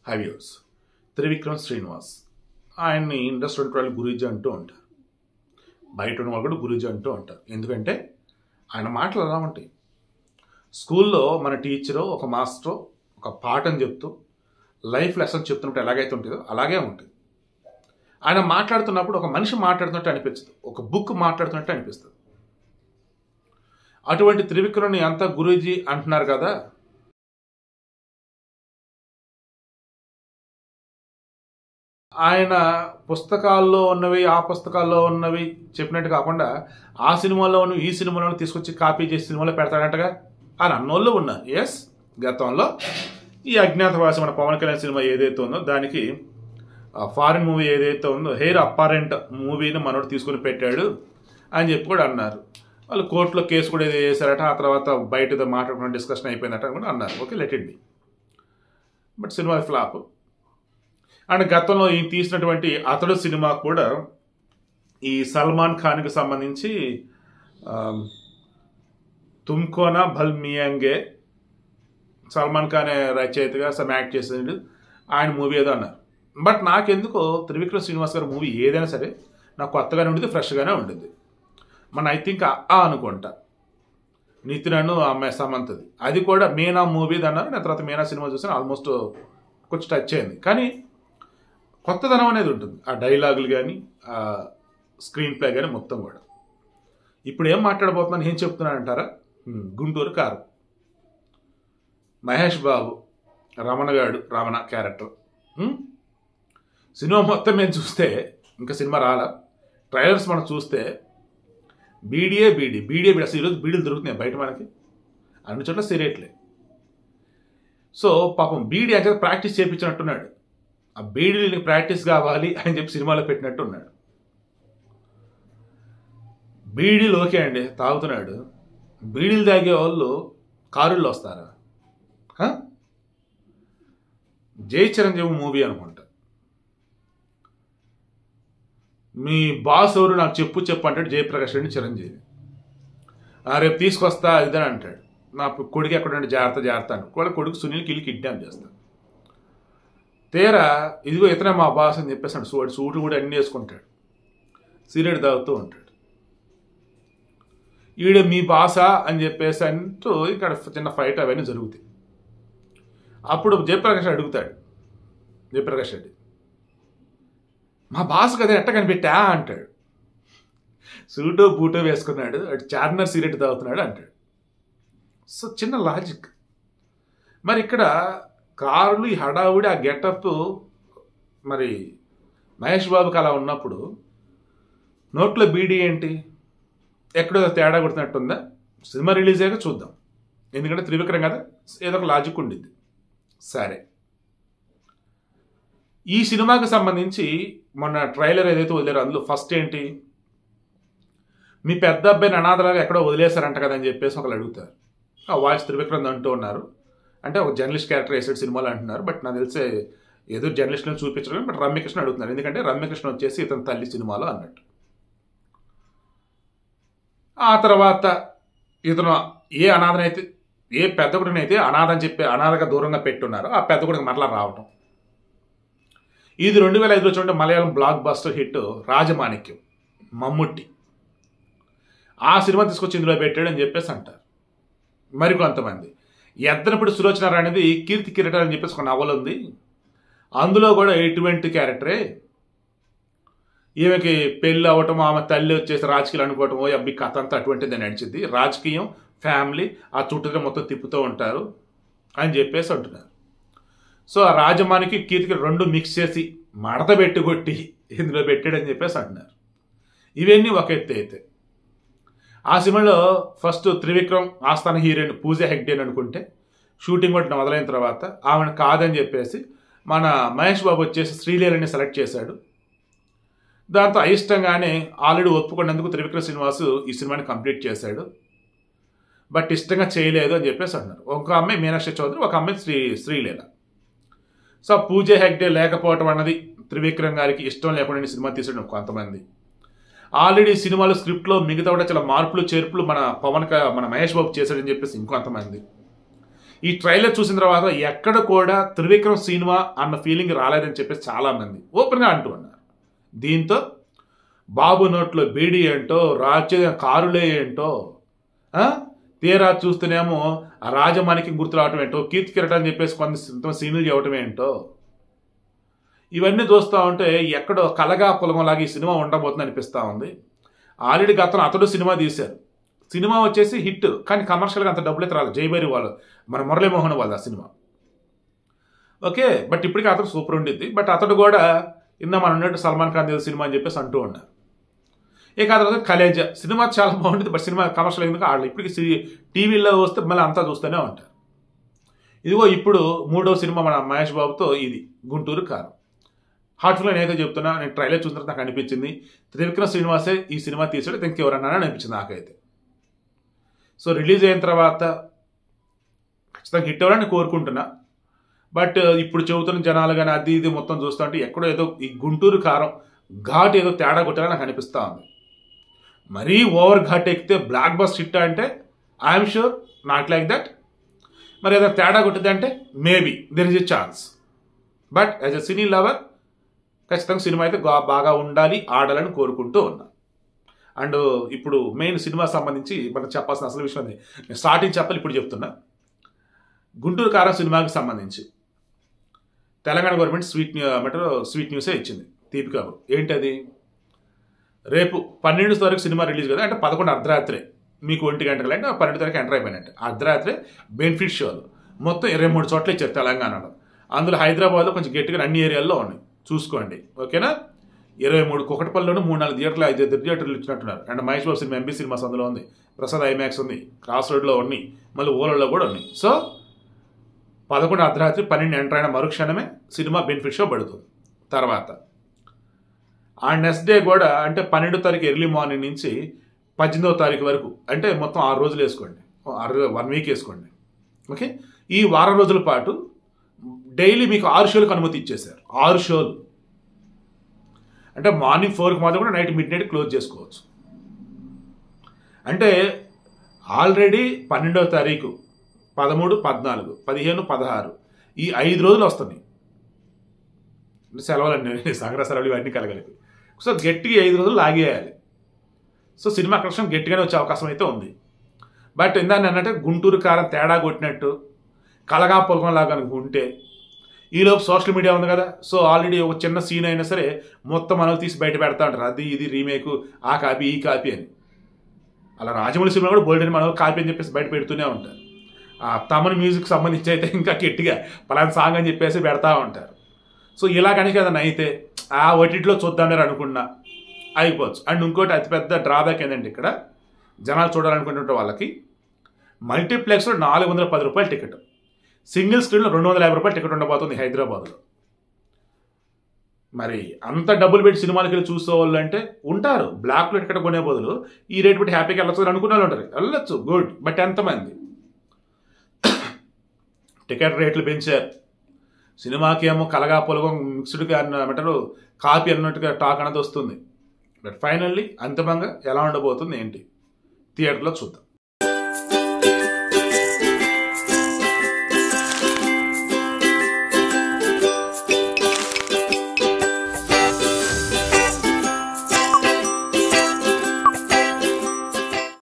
హైవ్యూర్స్ త్రివిక్రమ్ శ్రీనివాస్ ఆయన్ని ఇండస్ట్రీ వాళ్ళు గురూజీ అంటూ ఉంటారు బయట ఉన్న వాళ్ళు కూడా గురూజీ అంటూ ఉంటారు ఎందుకంటే ఆయన మాటలు ఎలా ఉంటాయి స్కూల్లో మన టీచరు ఒక మాస్టరు ఒక పాఠం చెప్తూ లైఫ్ లెసన్ చెప్తున్నప్పుడు ఎలాగైతే ఉంటుందో అలాగే ఉంటుంది ఆయన మాట్లాడుతున్నప్పుడు ఒక మనిషి మాట్లాడుతున్నట్టు అనిపించదు ఒక బుక్ మాట్లాడుతున్నట్టు అనిపిస్తుంది అటువంటి త్రివిక్రమ్ని అంతా గురూజీ అంటున్నారు కదా ఆయన పుస్తకాల్లో ఉన్నవి ఆ పుస్తకాల్లో ఉన్నవి చెప్పినట్టు కాకుండా ఆ సినిమాలో ఉన్నవి ఈ సినిమాలో తీసుకొచ్చి కాపీ చేసి సినిమాలో పెడతాడంటగా అని అన్నోళ్ళు ఉన్నారు ఎస్ గతంలో ఈ అజ్ఞాతవాసి మన పవన్ కళ్యాణ్ సినిమా ఏదైతే ఉందో దానికి ఫారిన్ మూవీ ఏదైతే ఉందో హెయిర్ అప్పారెంట్ మూవీని మనోడు తీసుకుని పెట్టాడు అని చెప్పి కూడా అన్నారు వాళ్ళు కోర్టులో కేసు కూడా ఏదో చేశారట ఆ తర్వాత బయట ఏదో మాట్లాడుకున్న డిస్కషన్ అయిపోయిందట అని కూడా అన్నారు okay let it be but cinema flop and గతంలో ఈ తీసినటువంటి అతడు సినిమా కూడా ఈ సల్మాన్ ఖాన్కి సంబంధించి తుమ్కోనా భల్ మియాంగే సల్మాన్ ఖాన్ రచయితగా సమ్ యాక్ట్ చేసాడు ఆయన మూవీ ఏదో అన్నారు బట్ నాకెందుకో త్రివిక్రమ్ శ్రీనివాస్ గారి మూవీ ఏదైనా సరే నాకు కొత్తగానే ఉండేది ఫ్రెష్గానే ఉండేది మన ఐ థింక్ ఆ అనుకుంటా నితినను అమ్మాయి సమంతది అది కూడా మీనా మూవీది అన్నారు నేను తర్వాత మీనా సినిమా చూసాను ఆల్మోస్ట్ కొంచెం టచ్ అయింది కానీ కొత్తదనం అనేది ఉంటుంది ఆ డైలాగులు కానీ ఆ స్క్రీన్ ప్లే కానీ మొత్తం కూడా ఇప్పుడు ఏం మాట్లాడబోతున్నాను ఏం చెప్తున్నానంటారా గుంటూరు కారు మహేష్ బాబు రమణగాడు రమణ క్యారెక్టర్ సినిమా మొత్తం మేము చూస్తే ఇంకా సినిమా రాలా ట్రైలర్స్ మనం చూస్తే బీడీఏ బీడీ బీడీఏ బీడీ అసలు ఈరోజు బీడీలు దొరుకుతున్నాయి బయట మనకి అన్ని చోట్ల సిరేట్లే సో పాపం బీడీ అంటే ప్రాక్టీస్ చేయించినట్టున్నాడు ఆ బీడీని ప్రాక్టీస్ కావాలి అని చెప్పి సినిమాలో పెట్టినట్టు ఉన్నాడు బీడీలు ఓకే అండి తాగుతున్నాడు బీడీలు తాగే వాళ్ళు కారుల్లో వస్తారా జై చిరంజీవి మూవీ అనుకుంటా మీ బాస్ ఎవరు నాకు చెప్పు చెప్పు అంటాడు జయప్రకాష్ రెడ్డి చిరంజీవి రేపు తీసుకొస్తా ఇదని అంటాడు నా కొడుకు ఎక్కడంటే జాగ్రత్త జాగ్రత్త అంటాడు కూడా కొడుకు సునీల్కి వెళ్ళి కిడ్నాప్ చేస్తాడు తీరా ఇదిగో ఇతనే మా బాస్ అని చెప్పేసి సూడు సూటు కూడా అన్ని వేసుకుంటాడు సిగరెట్ తాగుతూ ఉంటాడు ఈడ మీ బాసా అని చెప్పేసి అంటూ ఇక్కడ చిన్న ఫైట్ అవన్నీ జరుగుతాయి అప్పుడు జయప్రకాష్ అడుగుతాడు జయప్రకాష్ రెడ్డి మా బాస్ కదా ఎట్ట కనిపెట్టా అంటాడు సూటో బూటో వేసుకున్నాడు అటు చార్నర్ సిగరెట్ తాగుతున్నాడు అంటాడు సో చిన్న లాజిక్ మరి ఇక్కడ కారులు ఈ హడావుడి ఆ గెటప్ మరి మహేష్ బాబుకి అలా ఉన్నప్పుడు నోట్లో బీడీ ఏంటి ఎక్కడో తేడా కొడుతున్నట్టుందా సినిమా రిలీజ్ అయ్యాక చూద్దాం ఎందుకంటే త్రివిక్రమ్ కదా ఏదో ఒక లాజిక్ ఉండిద్ది సరే ఈ సినిమాకి సంబంధించి మొన్న ట్రైలర్ ఏదైతే వదిలేరో అందులో ఫస్ట్ ఏంటి మీ పెద్ద అబ్బాయిని అనాథలాగా ఎక్కడో వదిలేశారంట కదా అని చెప్పేసి ఒకళ్ళు అడుగుతారు ఆ వాయిస్ త్రివిక్రమ్ అంటూ ఉన్నారు అంటే ఒక జర్నలిస్ట్ క్యారెక్టర్ వేసాడు సినిమాలో అంటున్నారు బట్ నాకు తెలిసే ఏదో జర్నలిస్ట్ని చూపించడం బట్ రమ్యకృష్ణ అడుగుతున్నారు ఎందుకంటే రమ్యకృష్ణ వచ్చేసి ఇతని తల్లి సినిమాలో అన్నట్టు ఆ తర్వాత ఇతను ఏ అనాథనైతే ఏ పెద్ద కొడుకునైతే అనాథ అని చెప్పి అనాథగా దూరంగా పెట్టున్నారో ఆ పెద్ద కొడుకు మరలా రావటం ఇది రెండు వేల ఐదులో చూడండి Malayalam blockbuster hit Rajamanikyam Mammootty ఆ సినిమా తీసుకొచ్చి ఇందులో పెట్టాడు అని చెప్పేసి అంటారు మరికొంతమంది ఎద్దనప్పుడు సులోచన అనేది కీర్తి కిరీటం అని చెప్పేసి ఒక నవల ఉంది అందులో కూడా ఎటువంటి క్యారెక్టరే ఈమెకి పెళ్ళి అవ్వటం ఆమె తల్లి వచ్చేసి రాజకీయాలు అనుకోవటం ఓ అబ్బి కథ అంతా అటువంటిది నడిచింది రాజకీయం ఫ్యామిలీ ఆ చుట్టూ మొత్తం తిప్పుతూ ఉంటారు అని చెప్పేసి అంటున్నారు సో ఆ రాజమానికి కీర్తికి రెండు మిక్స్ చేసి మడత పెట్టుకొట్టి ఇందులో పెట్టాడని చెప్పేసి అంటున్నారు ఇవన్నీ ఒక ఎత్తి అయితే ఆ సినిమాలో ఫస్ట్ త్రివిక్రమ్ ఆస్థాన హీరోయిన్ పూజ హెగ్డేన్ అనుకుంటే షూటింగ్ కూడా మొదలైన తర్వాత ఆమెను కాదని చెప్పేసి మన మహేష్ బాబు వచ్చేసి శ్రీలీలని సెలెక్ట్ చేశాడు దాంతో అయిష్టంగానే ఆల్రెడీ ఒప్పుకున్నందుకు త్రివిక్రమ్ శ్రీనివాసు ఈ సినిమాని కంప్లీట్ చేశాడు బట్ ఇష్టంగా చేయలేదు అని చెప్పేసి అంటున్నారు ఒక అమ్మాయి మీనాక్షి చౌదరి ఒక అమ్మాయి శ్రీ శ్రీలీల సో పూజ హెగ్డే లేకపోవటం అన్నది త్రివిక్రమ్ గారికి ఇష్టం లేకుండా సినిమా తీసడం కొంతమంది ఆల్రెడీ సినిమాలో స్క్రిప్ట్లో మిగతా కూడా చాలా మార్పులు చేర్పులు మన పవన్ క- మన మహేష్ బాబు చేశాడని చెప్పేసి ఇంకొంతమంది ఈ ట్రైలర్ చూసిన తర్వాత ఎక్కడ కూడా త్రివిక్రమ్ సినిమా అన్న ఫీలింగ్ రాలేదని చెప్పేసి చాలామంది ఓపెన్గా అంటూ ఉన్నారు దీంతో బాబు నోట్లో బీడీ ఏంటో రాజ్య కారులే ఏంటో ఆ? తీరా చూస్తేనేమో ఆ రాజమానికి గుర్తు రావటం ఏంటో కీర్తి కిరటం అని చెప్పేసి కొంత సీన్లు చేయటం ఏంటో ఇవన్నీ చూస్తూ ఉంటే ఎక్కడో కలగా పొలమలాగా ఈ సినిమా ఉండబోతుంది అనిపిస్తూ ఉంది ఆల్రెడీ గతం అతడు సినిమా తీశారు సినిమా వచ్చేసి హిట్ కానీ కమర్షియల్గా అంత డబ్బులు అయితే రాలేదు జైబేరి వాళ్ళు మన మురళీమోహన్ వాళ్ళు ఆ సినిమా ఓకే బట్ ఇప్పటికీ అతడు సూపర్ ఉండిద్ది బట్ అతడు కూడా ఇందా మనం ఉన్నట్టు సల్మాన్ ఖాన్ దేవ్ సినిమా అని చెప్పేసి అంటూ ఉన్నారు ఇక ఆ తర్వాత కలేజా సినిమా చాలా బాగుంటుంది బట్ సినిమా కమర్షియల్ ఎందుకు వాళ్ళు ఇప్పటికీ సి- టీవీలో వస్తే మళ్ళీ అంతా చూస్తూనే ఉంటారు ఇదిగో ఇప్పుడు మూడో సినిమా మన మహేష్ బాబుతో ఇది గుంటూరు కారం హార్ట్ఫుల్ నేనైతే చెప్తున్నా నేను ట్రైలర్ చూసిన తర్వాత నాకు అనిపించింది త్రివిక్రమ్ శ్రీనివాసే ఈ సినిమా తీసాడు ఇంకెవరన్నా అని అనిపించింది నాకైతే సో రిలీజ్ అయిన తర్వాత ఖచ్చితంగా హిట్ అవ్వాలని కోరుకుంటున్నా బట్ ఇప్పుడు చెబుతున్న జనాలు కానీ అది ఇది మొత్తం చూస్తుంటే ఎక్కడో ఏదో ఈ గుంటూరు కారం ఘాట్ ఏదో తేడా కొట్టాలని నాకు అనిపిస్తూ ఉంది మరీ ఓవర్ ఘాట్ ఎక్కితే బ్లాక్ బస్ హిట్ అంటే I'm sure not like that మరి ఏదైనా తేడా కొట్టింది అంటే maybe there is a chance but as a cine lover ఖచ్చితంగా సినిమా అయితే గా- బాగా ఉండాలి ఆడాలని కోరుకుంటూ ఉన్నా అండ్ ఇప్పుడు మెయిన్ సినిమా సంబంధించి మనం చెప్పాల్సిన అసలు విషయం అది నేను స్టార్టింగ్ చెప్పాలి ఇప్పుడు చెప్తున్నా గుంటూరు కారం సినిమాకి సంబంధించి తెలంగాణ గవర్నమెంట్ స్వీట్ న్యూ ఏమంటారు స్వీట్ న్యూసే ఇచ్చింది తీపి కబురు ఏంటది రేపు పన్నెండు తారీఖు సినిమా రిలీజ్ కదా అంటే పదకొండు అర్ధరాత్రే మీకు ఒంటి గంటలు అంటే పన్నెండు తారీఖు ఎంటర్ అయిపోయినట్టు అర్ధరాత్రే బెనిఫిట్ షోలు మొత్తం ఇరవై మూడు చోట్ల ఇచ్చారు తెలంగాణలో అందులో హైదరాబాద్లో కొంచెం గట్టిగా అన్ని ఏరియాల్లో ఉన్నాయి చూసుకోండి ఓకేనా ఇరవై మూడు కుకటపల్లిలోనూ మూడు నాలుగు థియేటర్లు ఐదు ఐదు థియేటర్లు ఇచ్చినట్టున్నారు and Mahesh Babu cinema MB cinemas అందులో ఉంది ప్రసాద్ ఐమాక్స్ ఉంది క్రాస్ రోడ్లో ఉన్నాయి మళ్ళీ ఓలలో కూడా ఉన్నాయి సో పదకొండు అర్ధరాత్రి పన్నెండు ఎంటర్ అయిన మరుక్షణమే సినిమా బెనిఫిట్ షో పడుతుంది తర్వాత ఆ నెక్స్ట్ డే కూడా అంటే పన్నెండో తారీఖు ఎర్లీ మార్నింగ్ నుంచి పద్దెనిమిదవ తారీఖు వరకు అంటే మొత్తం ఆరు రోజులు వేసుకోండి ఆరు వన్ వీక్ వేసుకోండి ఓకే ఈ వారం రోజుల పాటు డైలీ మీకు ఆరు షోలకు అనుమతి ఇచ్చేశారు ఆరు షోలు అంటే మార్నింగ్ ఫోర్కి మాత్రం కూడా నైట్ మిడ్ నైట్ క్లోజ్ చేసుకోవచ్చు అంటే ఆల్రెడీ పన్నెండవ తారీఖు పదమూడు పద్నాలుగు పదిహేను పదహారు ఈ ఐదు రోజులు వస్తున్నాయి సెలవులు సంగ్రహ సెలవులు ఇవన్నీ కలగలిపి సో గట్టిగా ఐదు రోజులు లాగేయాలి సో సినిమా కలెక్షన్ గట్టిగానే వచ్చే అవకాశం అయితే ఉంది బట్ ఇందాన్ని అన్నట్టే గుంటూరు కారం తేడా కొట్టినట్టు కలగా పొలకం లాగా ఉంటే ఈలోపు సోషల్ మీడియా ఉంది కదా సో ఆల్రెడీ ఒక చిన్న సీన్ అయినా సరే మొత్తం మనం తీసి బయట పెడతా ఉంటారు అది ఇది రీమేక్ ఆ కాపీ ఈ కాపీ అని అలా రాజమౌళి సినిమా కూడా బోల్డ్ అని మనం కాపీ అని చెప్పేసి బయట పెడుతూనే ఉంటారు ఆ తమన్ మ్యూజిక్ సంబంధించి అయితే ఇంకా గట్టిగా పలానా సాంగ్ అని చెప్పేసి పెడతా ఉంటారు సో ఇలా కనుక ఏదైనా అయితే ఆ ఒటిట్లో చూద్దామని అనుకున్నా అయిపోవచ్చు అండ్ ఇంకోటి అతిపెద్ద డ్రాబ్యాక్ ఏంటంటే ఇక్కడ జనాలు చూడాలనుకుంటుంటే వాళ్ళకి మల్టీప్లెక్స్లో నాలుగు వందల పది రూపాయల టికెట్ సింగిల్ స్క్రీన్లో రెండు వందల యాభై రూపాయల టికెట్ ఉండబోతుంది హైదరాబాద్లో మరి అంత డబ్బులు పెట్టి సినిమాలకి వెళ్ళి చూసే వాళ్ళు అంటే ఉంటారు బ్లాక్లో టికెట్ కొనే బదులు ఈ రేట్ పెట్టి హ్యాపీగా వెళ్ళొచ్చు అని అనుకునే వాళ్ళు ఉంటారు వెళ్ళొచ్చు గుడ్ బట్ ఎంతమంది టికెట్ రేట్లు పెంచారు సినిమాకి ఏమో కలగా పొలగం మిక్స్డ్గా అన్న ఏమంటారు కాపీ అన్నట్టుగా టాక్ అనేది వస్తుంది బట్ ఫైనల్లీ అంతిమంగా ఎలా ఉండబోతుంది ఏంటి థియేటర్లో చూద్దాం